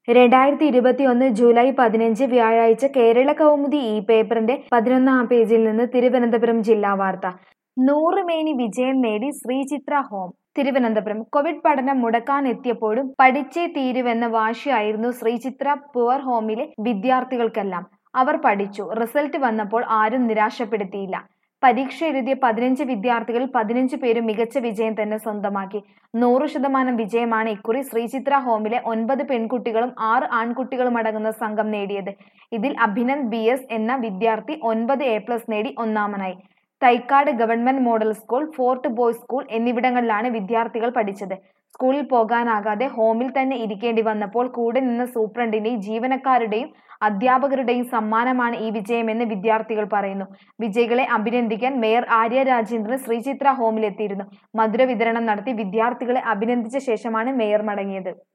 രണ്ടായിരത്തി ഇരുപത്തിയൊന്ന് ജൂലൈ പതിനഞ്ച് വ്യാഴാഴ്ച കേരള കൗമുദി ഈ പേപ്പറിന്റെ പതിനൊന്നാം പേജിൽ നിന്ന് തിരുവനന്തപുരം ജില്ലാ വാർത്ത നൂറ് മേനി വിജയം നേടി ശ്രീചിത്ര ഹോം തിരുവനന്തപുരം കോവിഡ് പഠനം മുടക്കാനെത്തിയപ്പോഴും പഠിച്ചേ തീരുവെന്ന വാശിയായിരുന്നു ശ്രീചിത്ര പുവർ ഹോമിലെ വിദ്യാർത്ഥികൾക്കെല്ലാം അവർ പഠിച്ചു റിസൾട്ട് വന്നപ്പോൾ ആരും നിരാശപ്പെടുത്തിയില്ല പരീക്ഷ എഴുതിയ പതിനഞ്ച് വിദ്യാർത്ഥികളിൽ പതിനഞ്ച് പേരും മികച്ച വിജയം തന്നെ സ്വന്തമാക്കി നൂറ് ശതമാനം വിജയമാണ് ഇക്കുറി ശ്രീചിത്ര ഹോമിലെ ഒൻപത് പെൺകുട്ടികളും ആറ് ആൺകുട്ടികളും അടങ്ങുന്ന സംഘം നേടിയത് ഇതിൽ അഭിനന്ദ് ബി എസ് എന്ന വിദ്യാർത്ഥി ഒൻപത് എ പ്ലസ് നേടി ഒന്നാമനായി Thycaud government model school fort boys school എന്നിവിടങ്ങളിലാണ് വിദ്യാർത്ഥികൾ പഠിച്ചത് സ്കൂളിൽ പോകാനാകാതെ ഹോമിൽ തന്നെ ഇരിക്കേണ്ടി വന്നപ്പോൾ കൂടെ നിന്ന സൂപ്രണ്ടിന്റെയും ജീവനക്കാരുടെയും അധ്യാപകരുടെയും സമ്മാനമാണ് ഈ വിജയമെന്ന് വിദ്യാർത്ഥികൾ പറയുന്നു വിജയികളെ അഭിനന്ദിക്കാൻ മേയർ ആര്യ രാജേന്ദ്രൻ ശ്രീചിത്ര ഹോമിലെത്തിയിരുന്നു മധുര വിതരണം നടത്തി വിദ്യാർത്ഥികളെ അഭിനന്ദിച്ച ശേഷമാണ് മേയർ മടങ്ങിയത്